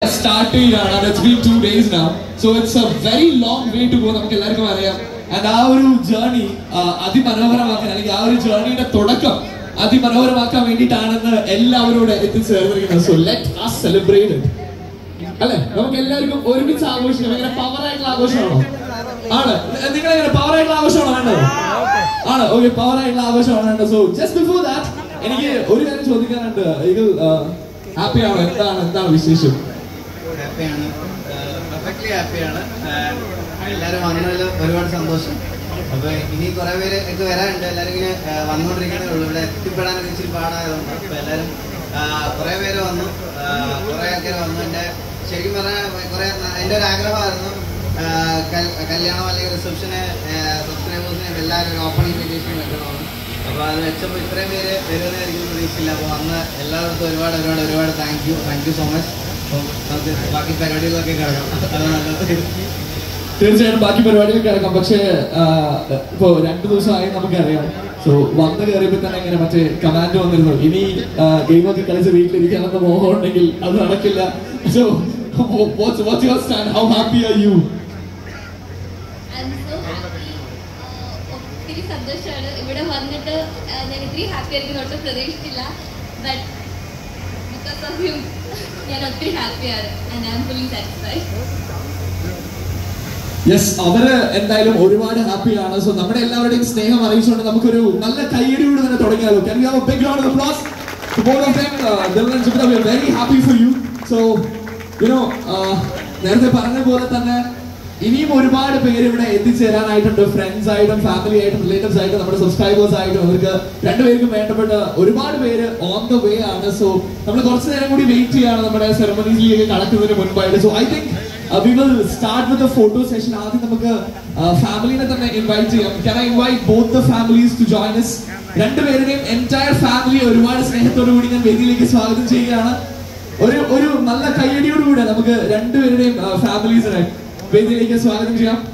Start ചെയ്യാണ് and it's been two days now so it's a very long way to go നമുക്ക് എല്ലാവർക്കും അറിയാം and ആ ഒരു ജേർണി അതിമനോഹരമാക്കാൻ അല്ലെങ്കിൽ ആ ഒരു ജേർണിയുടെ തുടക്കം അതിമനോഹരമാക്കാൻ വേണ്ടിയിട്ടാണെന്ന് എല്ലാവരോട് എത്തിച്ചേർന്നിരിക്കുന്നത് so let us celebrate it അല്ലെ നമുക്ക് എല്ലാവർക്കും ഒരുമിച്ച് ആഘോഷിക്കാം ഭയങ്കര പവർ ആയിട്ടുള്ള ആഘോഷമാണോ ആണ് നിങ്ങൾ എങ്ങനെ പവർ ആയിട്ടുള്ള ആഘോഷമാണോ വേണ്ടത് ആണ് ഓക്കെ പവർ ആയിട്ടുള്ള ആഘോഷമാണ് വേണ്ടത് സോ ജസ്റ്റ് ബിഫോർ ദാറ്റ് എനിക്ക് ഒരു കാര്യം ചോദിക്കാനുണ്ട് ഇത് ഹാപ്പി ആണോ എന്താണ് എന്താണ് വിശേഷം ഹാപ്പിയാണ് പെർഫെക്റ്റ്ലി ഹാപ്പിയാണ് എല്ലാവരും വന്നതിൽ ഒരുപാട് സന്തോഷം അപ്പൊ ഇനി കുറെ പേര് ഒക്കെ വരാനുണ്ട് എല്ലാവരും ഇങ്ങനെ ആ, വന്നുകൊണ്ടിരിക്കുന്നേ ഉള്ളൂ ഇവിടെ എത്തിപ്പെടാനൊക്കെ ഇച്ചിരി പാടായതുകൊണ്ട് അപ്പൊ എല്ലാവരും ആ, കുറെ പേര് വന്നു ആ, കുറെ ആൾക്കാർ വന്നു എൻ്റെ ശരിക്കും പറഞ്ഞാൽ കുറെ ന- എൻ്റെ ഒരു ആഗ്രഹമായിരുന്നു ആ, കൽ- കല്യാണം അല്ലെങ്കിൽ റിസപ്ഷന് സബ്സ്ക്രൈബേഴ്സിനെ എല്ലാവരും ഒരു ഓപ്പൺ ഇൻവിറ്റേഷൻ വെക്കണമെന്ന് അപ്പോൾ അത് വെച്ചപ്പോൾ ഇത്രയും പേര് വരുമെന്നായിരിക്കും പ്രതീക്ഷയില്ല അപ്പോൾ വന്ന് എല്ലാവർക്കും ഒരുപാട് ഒരുപാട് ഒരുപാട് thank you thank you so much അപ്പോൾ നമുക്ക് ബാക്കി പരിപാടികളൊക്കെ കിടക്കാം അത് നല്ലത് തീർച്ചയായിട്ടും ബാക്കി പരിപാടികൾ കിടക്കാം പക്ഷേ ഇപ്പോ രണ്ടു ദിവസമായി നമുക്കറിയാം സോ വന്ന് കയറിയപ്പോ തന്നെ ഇങ്ങനെ മറ്റേ കമാൻഡ് വന്നിരുന്നു ഇനി ഗെയിം ഒക്കെ കളിച്ച് വീട്ടിലിരിക്കാനെന്ന് മോഹം ഉണ്ടെങ്കിൽ അത് നടക്കില്ല so what's your stand how happy are you I'm so happy. ആഹ് ഒത്തിരി സന്തോഷമാണ് ഇവിടെ വന്നിട്ട് ആഹ് ഞാൻ ഇത്തിരി ഹാപ്പി ആയിരിക്കും ഒട്ടും പ്രതീക്ഷിച്ചില്ല ബട്ട് ബിക്കോസ് ഓഫ് യു ഞാൻ ഒത്തിരി ഹാപ്പിയാണ് and I'm fully satisfied yes അവര് എന്തായാലും ഒരുപാട് ഹാപ്പിയാണ് സോ നമ്മുടെ എല്ലാവരുടെയും സ്നേഹം അറിയിച്ചുകൊണ്ട് നമുക്കൊരു നല്ല കയ്യടിയോട് തന്നെ തുടങ്ങിയാലോ can you have a big round of applause to both of them uh, Dylan and Jupiter we are very happy for you so you know uh, നേരത്തെ പറഞ്ഞ പോലെ തന്നെ ഇനിയും ഒരുപാട് പേര് ഇവിടെ എത്തിച്ചേരാനായിട്ടുണ്ട് ഫ്രണ്ട്സ് ആയിട്ടും ഫാമിലി ആയിട്ടും റിലേറ്റീവ്സ് ആയിട്ടും നമ്മുടെ സബ്സ്ക്രൈബേഴ്സ് ആയിട്ടും അവർക്ക് രണ്ടുപേർക്കും വേണ്ടപ്പെട്ട ഒരുപാട് പേര് ഓൺ ദ വേ ആണ് സോ നമ്മൾ കുറച്ച് നേരം കൂടി വെയിറ്റ് ചെയ്യാണ് നമ്മുടെ സെറമണീസിലേക്ക് കടക്കുന്നതിന് മുൻപായിട്ട് so I think we will start with photo session ആദ്യം നമുക്ക് ഫാമിലിനെ തന്നെ ഇൻവൈറ്റ് ചെയ്യാം can I invite both the families to join us രണ്ടുപേരുടെയും എൻറ്റയർ ഫാമിലി ഒരുപാട് സ്നേഹത്തോടു കൂടി ഞാൻ വേദിയിലേക്ക് സ്വാഗതം ചെയ്യുകയാണ് ഒരു ഒരു നല്ല കയ്യടിയോടുകൂടെ നമുക്ക് രണ്ടുപേരുടെയും ഫാമിലീസിനെ വേദിയിലേക്ക് സ്വാഗതം ചെയ്യാം